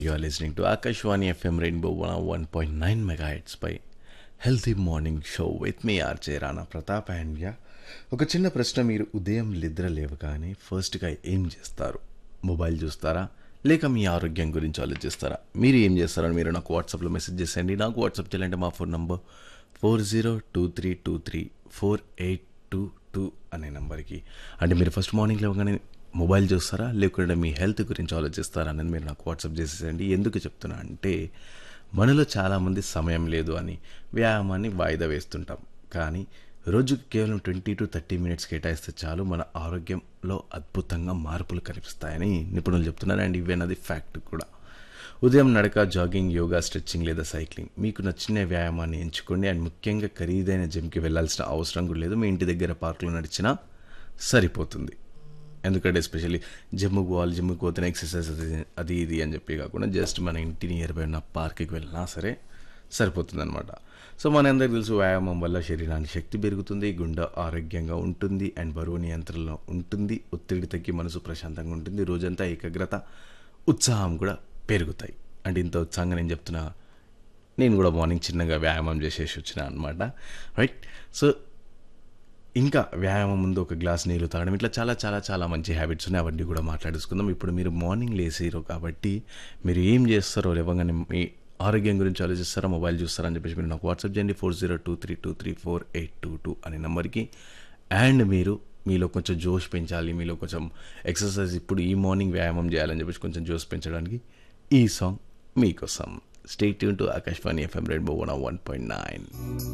You are listening to Akashwani FM Rainbow 101.9 megahertz పై healthy morning show with మీ RJ Rana Pratap and yeah ఒక చిన్న ప్రశ్న మీరు ఉదయం నిద్ర లేవగానే ఫస్ట్గా ఏం చేస్తారు మొబైల్ చూస్తారా లేక మీ ఆరోగ్యం గురించి ఆలోచిస్తారా మీరు ఏం చేస్తారని మీరు నాకు వాట్సాప్లో మెసేజ్ చేసేయండి నాకు వాట్సాప్ చేయాలంటే మా phone number four zero two three two three four eight two two అనే నెంబర్కి అంటే మీరు ఫస్ట్ మార్నింగ్ లేవగానే మొబైల్ చూస్తారా లేకుంటే మీ హెల్త్ గురించి ఆలోచిస్తారా అనేది మీరు నాకు వాట్సాప్ చేసేసండి ఎందుకు చెప్తున్నా అంటే మనలో చాలామంది సమయం లేదు అని వ్యాయామాన్ని వాయిదా వేస్తుంటాం కానీ రోజుకి కేవలం ట్వంటీ టు థర్టీ మినిట్స్ కేటాయిస్తే చాలు మన ఆరోగ్యంలో అద్భుతంగా మార్పులు కనిపిస్తాయని నిపుణులు చెప్తున్నారు అండ్ ఇవి అన్నది ఫ్యాక్ట్ కూడా ఉదయం నడక జాగింగ్ యోగా స్ట్రెచ్చింగ్ లేదా సైక్లింగ్ మీకు నచ్చిన వ్యాయామాన్ని ఎంచుకోండి అండ్ ముఖ్యంగా ఖరీదైన జిమ్కి వెళ్ళాల్సిన అవసరం కూడా లేదు మీ ఇంటి దగ్గర పార్కులో నడిచినా సరిపోతుంది ఎందుకంటే ఎస్పెషల్లీ జిమ్కి పోవాలి జిమ్కి పోతేనే ఎక్సర్సైజ్ అది అది ఇది అని చెప్పి కాకుండా జస్ట్ మన ఇంటి నియర్ బై ఉన్న పార్క్కి వెళ్ళినా సరే సరిపోతుంది అనమాట సో మనందరికీ తెలుసు వ్యాయామం వల్ల శరీరానికి శక్తి పెరుగుతుంది గుండె ఆరోగ్యంగా ఉంటుంది అండ్ బరువు నియంత్రణలో ఉంటుంది ఒత్తిడి తగ్గి మనసు ప్రశాంతంగా ఉంటుంది రోజంతా ఏకాగ్రత ఉత్సాహం కూడా పెరుగుతాయి అంటే ఇంత ఉత్సాహంగా నేను చెప్తున్నా నేను కూడా మార్నింగ్ చిన్నగా వ్యాయామం చేసేసి వచ్చిన అనమాట రైట్ సో ఇంకా వ్యాయామం ముందు ఒక గ్లాస్ నీళ్ళు తాగడం ఇట్లా చాలా చాలా చాలా మంచి హ్యాబిట్స్ ఉన్నాయి అవన్నీ కూడా మాట్లాడేసుకుందాం ఇప్పుడు మీరు మార్నింగ్ లేసిరు కాబట్టి మీరు ఏం చేస్తారో లేవగానే మీ ఆరోగ్యం గురించి ఆలోచిస్తారా మొబైల్ చూస్తారా అని చెప్పేసి మీరు నాకు వాట్సాప్ చేయండి four zero two three two three four eight two two అనే నెంబర్కి అండ్ మీరు మీలో కొంచెం జోష్ పెంచాలి మీలో కొంచెం ఎక్సర్సైజ్ ఇప్పుడు ఈ మార్నింగ్ వ్యాయామం చేయాలని చెప్పేసి కొంచెం జోష్ పెంచడానికి ఈ సాంగ్ మీకోసం stay tune to Akashvani FM Rainbow one one point nine